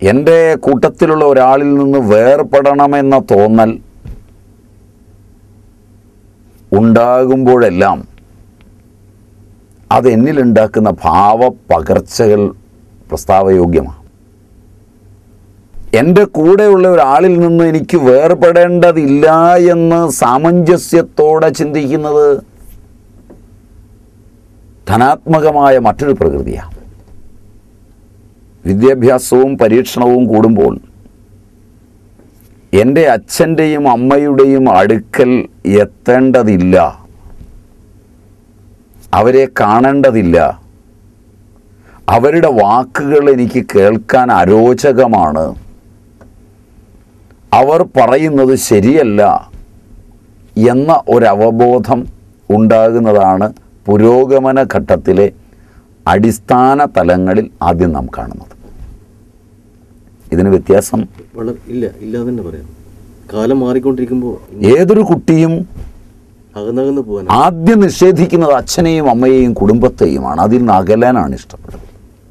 എൻ്റെ കൂട്ടത്തിലുള്ള ഒരാളിൽ നിന്ന് വേർപെടണമെന്ന തോന്നൽ ഉണ്ടാകുമ്പോഴെല്ലാം അത് എന്നിലുണ്ടാക്കുന്ന ഭാവപകർച്ചകൾ പ്രസ്താവയോഗ്യമാണ് എൻ്റെ കൂടെയുള്ള ഒരാളിൽ നിന്ന് എനിക്ക് വേർപെടേണ്ടതില്ല എന്ന് സാമഞ്ജസ്യത്തോടെ ചിന്തിക്കുന്നത് ധനാത്മകമായ മറ്റൊരു പ്രകൃതിയാണ് വിദ്യാഭ്യാസവും പരീക്ഷണവും കൂടുമ്പോൾ എൻ്റെ അച്ഛൻ്റെയും അമ്മയുടെയും അടുക്കൽ എത്തേണ്ടതില്ല അവരെ കാണേണ്ടതില്ല അവരുടെ വാക്കുകൾ എനിക്ക് കേൾക്കാൻ അരോചകമാണ് അവർ പറയുന്നത് ശരിയല്ല എന്ന ഒരവബോധം ഉണ്ടാകുന്നതാണ് പുരോഗമന ഘട്ടത്തിലെ അടിസ്ഥാന തലങ്ങളിൽ ആദ്യം നാം കാണുന്നത് ഇതിന് വ്യത്യാസം വളരെ ഇല്ല ഇല്ലാതെ തന്നെ പറയാം കാലം മാറിക്കൊണ്ടിരിക്കുമ്പോൾ ഏതൊരു കുട്ടിയും അകന്നകന്ന് പോകാൻ ആദ്യം നിഷേധിക്കുന്നത് അച്ഛനെയും അമ്മയെയും കുടുംബത്തെയുമാണ് അതിൽ നിന്ന് അകലാനാണ് ഇഷ്ടപ്പെടുന്നത്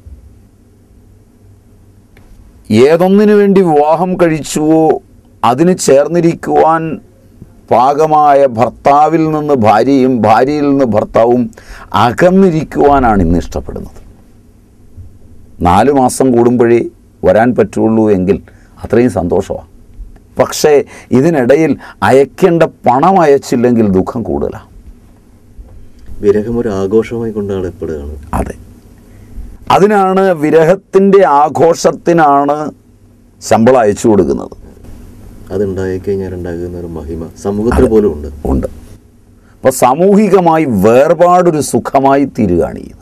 ഏതൊന്നിനു വേണ്ടി വിവാഹം കഴിച്ചുവോ അതിന് ചേർന്നിരിക്കുവാൻ പാകമായ ഭർത്താവിൽ നിന്ന് ഭാര്യയും ഭാര്യയിൽ നിന്ന് ഭർത്താവും അകന്നിരിക്കുവാനാണ് ഇന്ന് ഇഷ്ടപ്പെടുന്നത് നാല് മാസം കൂടുമ്പോഴേ വരാൻ പറ്റുള്ളൂ എങ്കിൽ അത്രയും സന്തോഷമാണ് പക്ഷേ ഇതിനിടയിൽ അയക്കേണ്ട പണം അയച്ചില്ലെങ്കിൽ ദുഃഖം കൂടുതലാണ് വിരഹം ഒരു ആഘോഷമായി കൊണ്ടാടപ്പെടുകയാണ് അതെ അതിനാണ് വിരഹത്തിൻ്റെ ആഘോഷത്തിനാണ് ശമ്പളം അയച്ചു കൊടുക്കുന്നത് അതുണ്ടായി കഴിഞ്ഞാൽ ഉണ്ടാകുന്ന ഒരു മഹിമ സമൂഹത്തിൽ പോലും ഉണ്ട് ഉണ്ട് അപ്പോൾ സാമൂഹികമായി വേർപാടൊരു സുഖമായി തീരുകയാണ് ചെയ്യുന്നത്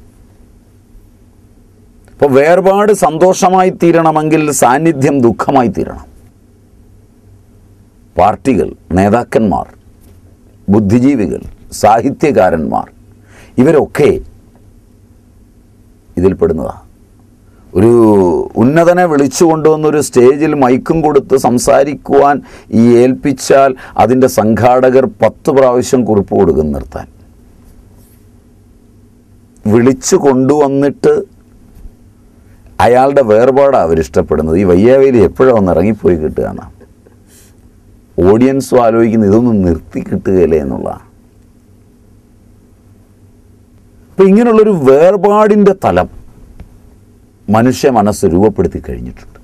അപ്പോൾ വേർപാട് സന്തോഷമായി തീരണമെങ്കിൽ സാന്നിധ്യം ദുഃഖമായി തീരണം പാർട്ടികൾ നേതാക്കന്മാർ ബുദ്ധിജീവികൾ സാഹിത്യകാരന്മാർ ഇവരൊക്കെ ഇതിൽപ്പെടുന്നതാണ് ഒരു ഉന്നതനെ വിളിച്ചു കൊണ്ടുവന്നൊരു സ്റ്റേജിൽ മൈക്കും കൊടുത്ത് സംസാരിക്കുവാൻ ഈ ഏൽപ്പിച്ചാൽ അതിൻ്റെ സംഘാടകർ പത്ത് പ്രാവശ്യം കുറിപ്പ് കൊടുക്കും നിർത്താൻ വിളിച്ചു കൊണ്ടുവന്നിട്ട് അയാളുടെ വേർപാടാണ് അവരിഷ്ടപ്പെടുന്നത് ഈ വയ്യാവേലി എപ്പോഴും ഒന്ന് ഇറങ്ങിപ്പോയി കിട്ടുകയാണ് ഓഡിയൻസും ആലോചിക്കുന്നത് ഇതൊന്നും നിർത്തി കിട്ടുകയില്ലേ എന്നുള്ളതാണ് അപ്പം ഇങ്ങനെയുള്ളൊരു വേർപാടിൻ്റെ തലം മനുഷ്യ മനസ്സ് രൂപപ്പെടുത്തി കഴിഞ്ഞിട്ടുണ്ട്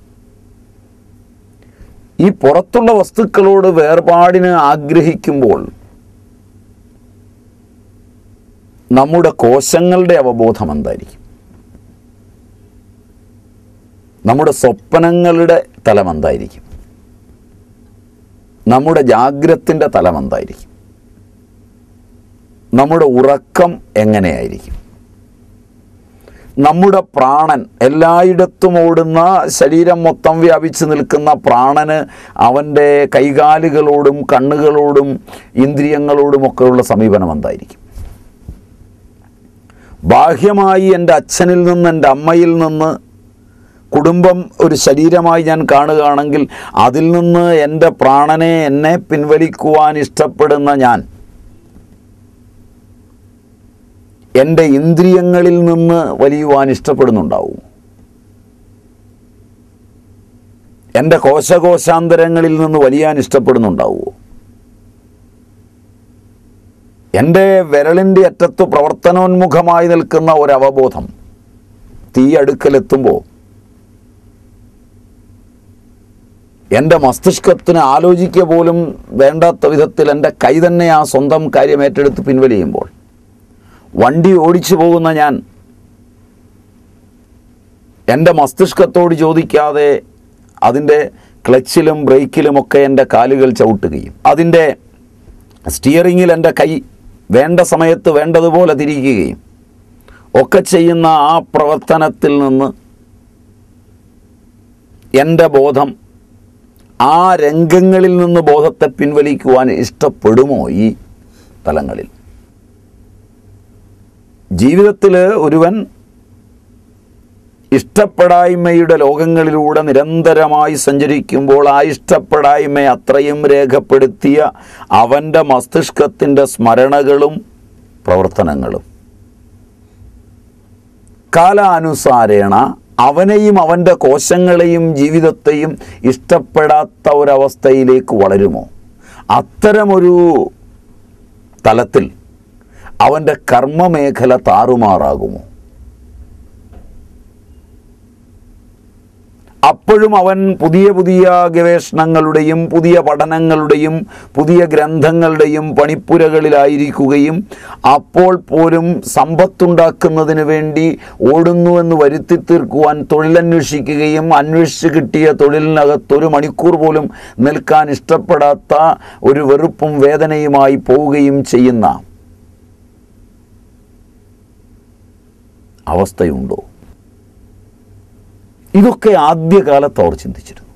ഈ പുറത്തുള്ള വസ്തുക്കളോട് വേർപാടിന് ആഗ്രഹിക്കുമ്പോൾ നമ്മുടെ കോശങ്ങളുടെ അവബോധം എന്തായിരിക്കും നമ്മുടെ സ്വപ്നങ്ങളുടെ തലം എന്തായിരിക്കും നമ്മുടെ ജാഗ്രത്തിൻ്റെ തലം എന്തായിരിക്കും നമ്മുടെ ഉറക്കം എങ്ങനെയായിരിക്കും നമ്മുടെ പ്രാണൻ എല്ലായിടത്തും ഓടുന്ന ശരീരം മൊത്തം വ്യാപിച്ചു നിൽക്കുന്ന പ്രാണന് അവൻ്റെ കൈകാലുകളോടും കണ്ണുകളോടും ഇന്ദ്രിയങ്ങളോടുമൊക്കെയുള്ള സമീപനം എന്തായിരിക്കും ബാഹ്യമായി എൻ്റെ അച്ഛനിൽ നിന്ന് എൻ്റെ അമ്മയിൽ നിന്ന് കുടുംബം ഒരു ശരീരമായി ഞാൻ കാണുകയാണെങ്കിൽ അതിൽ നിന്ന് എൻ്റെ പ്രാണനെ എന്നെ പിൻവലിക്കുവാൻ ഇഷ്ടപ്പെടുന്ന ഞാൻ എൻ്റെ ഇന്ദ്രിയങ്ങളിൽ നിന്ന് വലിയുവാൻ ഇഷ്ടപ്പെടുന്നുണ്ടാവും എൻ്റെ കോശകോശാന്തരങ്ങളിൽ നിന്ന് വലിയാൻ ഇഷ്ടപ്പെടുന്നുണ്ടാവുമോ എൻ്റെ വിരളിൻ്റെ അറ്റത്ത് പ്രവർത്തനോന്മുഖമായി നിൽക്കുന്ന ഒരവബോധം തീ അടുക്കലെത്തുമ്പോൾ എൻ്റെ മസ്തിഷ്കത്തിന് ആലോചിക്കുക പോലും വേണ്ടാത്ത വിധത്തിൽ എൻ്റെ കൈ തന്നെ ആ സ്വന്തം കാര്യം ഏറ്റെടുത്ത് പിൻവലിയുമ്പോൾ വണ്ടി ഓടിച്ചു പോകുന്ന ഞാൻ എൻ്റെ മസ്തിഷ്കത്തോട് ചോദിക്കാതെ അതിൻ്റെ ക്ലച്ചിലും ബ്രേക്കിലുമൊക്കെ എൻ്റെ കാലുകൾ ചവിട്ടുകയും അതിൻ്റെ സ്റ്റിയറിങ്ങിൽ എൻ്റെ കൈ വേണ്ട സമയത്ത് വേണ്ടതുപോലെ തിരിക്കുകയും ഒക്കെ ചെയ്യുന്ന ആ പ്രവർത്തനത്തിൽ നിന്ന് എൻ്റെ ബോധം ആ രംഗങ്ങളിൽ നിന്ന് ബോധത്തെ പിൻവലിക്കുവാൻ ഇഷ്ടപ്പെടുമോ ഈ തലങ്ങളിൽ ജീവിതത്തിൽ ഒരുവൻ ഇഷ്ടപ്പെടായ്മയുടെ ലോകങ്ങളിലൂടെ നിരന്തരമായി സഞ്ചരിക്കുമ്പോൾ ആ ഇഷ്ടപ്പെടായ്മ അത്രയും രേഖപ്പെടുത്തിയ അവൻ്റെ മസ്തിഷ്കത്തിൻ്റെ സ്മരണകളും പ്രവർത്തനങ്ങളും കാലാനുസാരേണ അവനെയും അവൻ്റെ കോശങ്ങളെയും ജീവിതത്തെയും ഇഷ്ടപ്പെടാത്ത ഒരവസ്ഥയിലേക്ക് വളരുമോ അത്തരമൊരു തലത്തിൽ അവൻ്റെ കർമ്മമേഖല താറുമാറാകുമോ അപ്പോഴും അവൻ പുതിയ പുതിയ ഗവേഷണങ്ങളുടെയും പുതിയ പഠനങ്ങളുടെയും പുതിയ ഗ്രന്ഥങ്ങളുടെയും പണിപ്പുരകളിലായിരിക്കുകയും അപ്പോൾ പോലും സമ്പത്തുണ്ടാക്കുന്നതിന് വേണ്ടി ഓടുന്നുവെന്ന് വരുത്തി തീർക്കുവാൻ തൊഴിലന്വേഷിക്കുകയും അന്വേഷിച്ച് കിട്ടിയ തൊഴിലിനകത്ത് ഒരു മണിക്കൂർ പോലും നിൽക്കാൻ ഇഷ്ടപ്പെടാത്ത ഒരു വെറുപ്പും വേദനയുമായി പോവുകയും ചെയ്യുന്ന അവസ്ഥയുണ്ടോ ഇതൊക്കെ ആദ്യകാലത്ത് അവർ ചിന്തിച്ചിരുന്നു